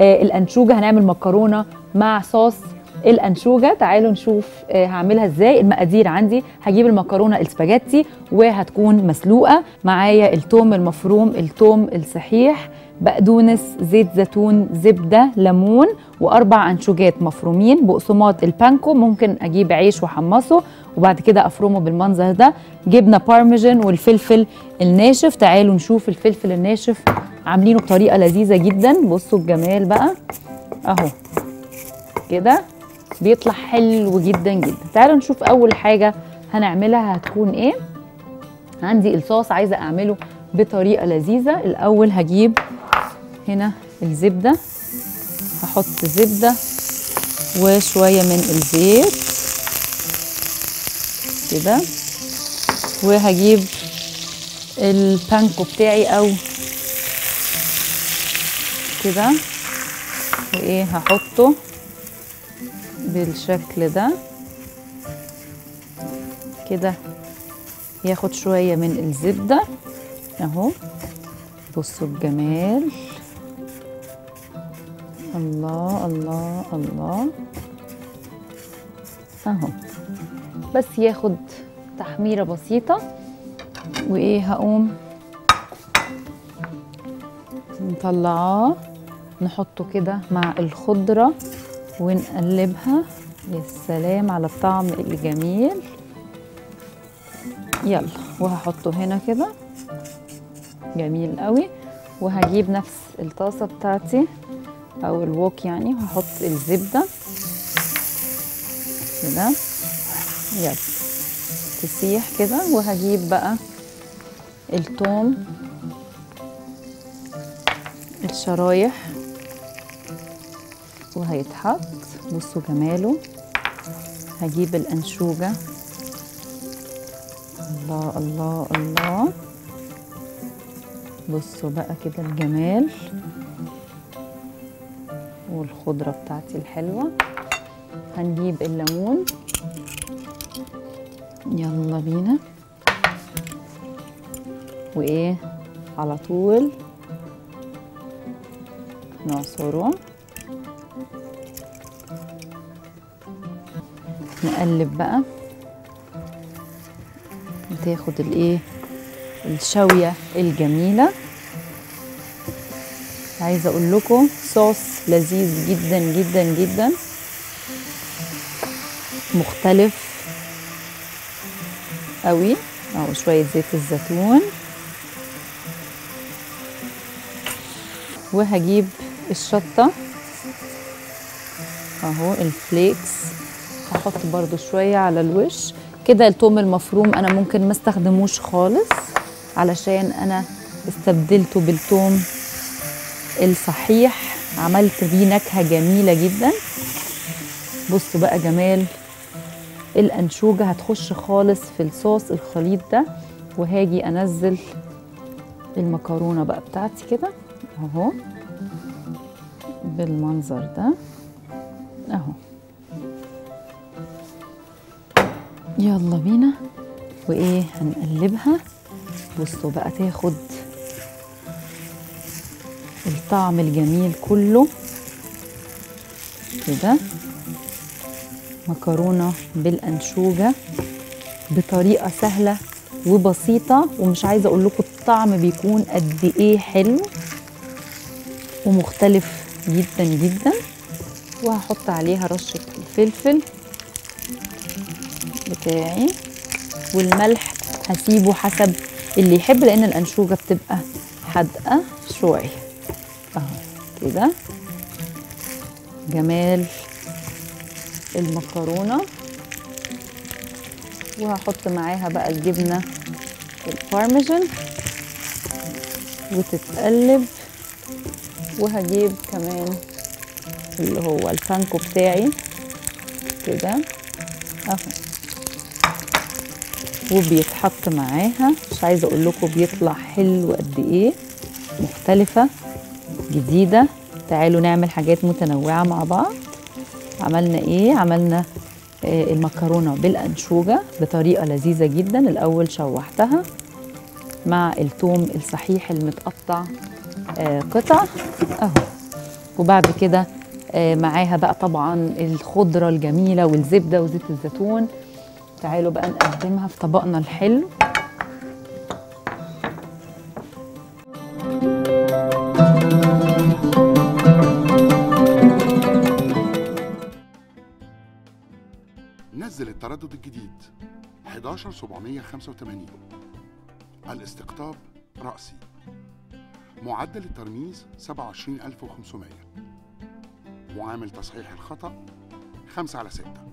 آه الانشوجه هنعمل مكرونه مع صوص الانشوجه تعالوا نشوف آه هعملها ازاي المقادير عندي هجيب المكرونه السباجيتي وهتكون مسلوقه معايا التوم المفروم التوم الصحيح بقدونس زيت زيتون زبده ليمون واربع انشوجات مفرومين بقسماط البانكو ممكن اجيب عيش واحمصه وبعد كده افرمه بالمنظر ده جبنه بارميجان والفلفل الناشف تعالوا نشوف الفلفل الناشف عاملينه بطريقه لذيذه جدا بصوا الجمال بقى اهو كده بيطلع حلو جدا جدا تعالوا نشوف اول حاجه هنعملها هتكون ايه عندي الصوص عايزه اعمله بطريقه لذيذه الاول هجيب هنا الزبده هحط زبده وشويه من الزيت كده وهجيب البانكو بتاعي او كده وايه هحطه بالشكل ده كده ياخد شوية من الزبدة اهو بصوا الجمال الله الله الله اهو بس ياخد تحميرة بسيطة وايه هقوم نطلعاه نحطه كده مع الخضرة ونقلبها يا سلام على الطعم الجميل يلا وهحطه هنا كده جميل قوي وهجيب نفس الطاسة بتاعتي او الوok يعني وهحط الزبدة كده يلا تسيح كده وهجيب بقى التوم الشرايح وهيتحط بصوا جماله هجيب الأنشوجة الله الله الله بصوا بقى كده الجمال والخضرة بتاعتي الحلوة هنجيب الليمون يلا بينا وايه على طول نعصره نقلب بقى تاخد الايه الشويه الجميله عايزه اقول لكم صوص لذيذ جدا جدا جدا مختلف قوي او شويه زيت الزيتون وهجيب الشطه اهو الفليكس هحط برضو شوية على الوش كده التوم المفروم انا ممكن ما استخدموش خالص علشان انا استبدلته بالتوم الصحيح عملت بيه نكهة جميلة جدا بصوا بقى جمال الأنشوجة هتخش خالص في الصوص الخليط ده وهاجي أنزل المكرونة بقى بتاعتي كده اهو بالمنظر ده اهو يلا بينا وايه هنقلبها بصوا بقى تاخد الطعم الجميل كله كده مكرونه بالانشوجه بطريقه سهله وبسيطه ومش عايزه اقول لكم الطعم بيكون قد ايه حلو ومختلف جدا جدا وهحط عليها رشه الفلفل بتاعي والملح هسيبه حسب اللي يحب لان الانشوجه بتبقى حادقه شويه اهو كده جمال المكرونه وهحط معاها بقى الجبنه البارميجان وتتقلب وهجيب كمان اللي هو البانكو بتاعي كده اهو وبيتحط معاها مش عايزه اقول لكم بيطلع حلو قد ايه مختلفه جديده تعالوا نعمل حاجات متنوعه مع بعض عملنا ايه عملنا آه المكرونه بالانشوجه بطريقه لذيذه جدا الاول شوحتها مع الثوم الصحيح المتقطع آه قطع اهو وبعد كده آه، معاها بقى طبعا الخضره الجميله والزبده وزيت الزيتون تعالوا بقى نقدمها في طبقنا الحلو نزل التردد الجديد 11785 الاستقطاب رأسي معدل الترميز 27500 معامل تصحيح الخطأ 5 على 6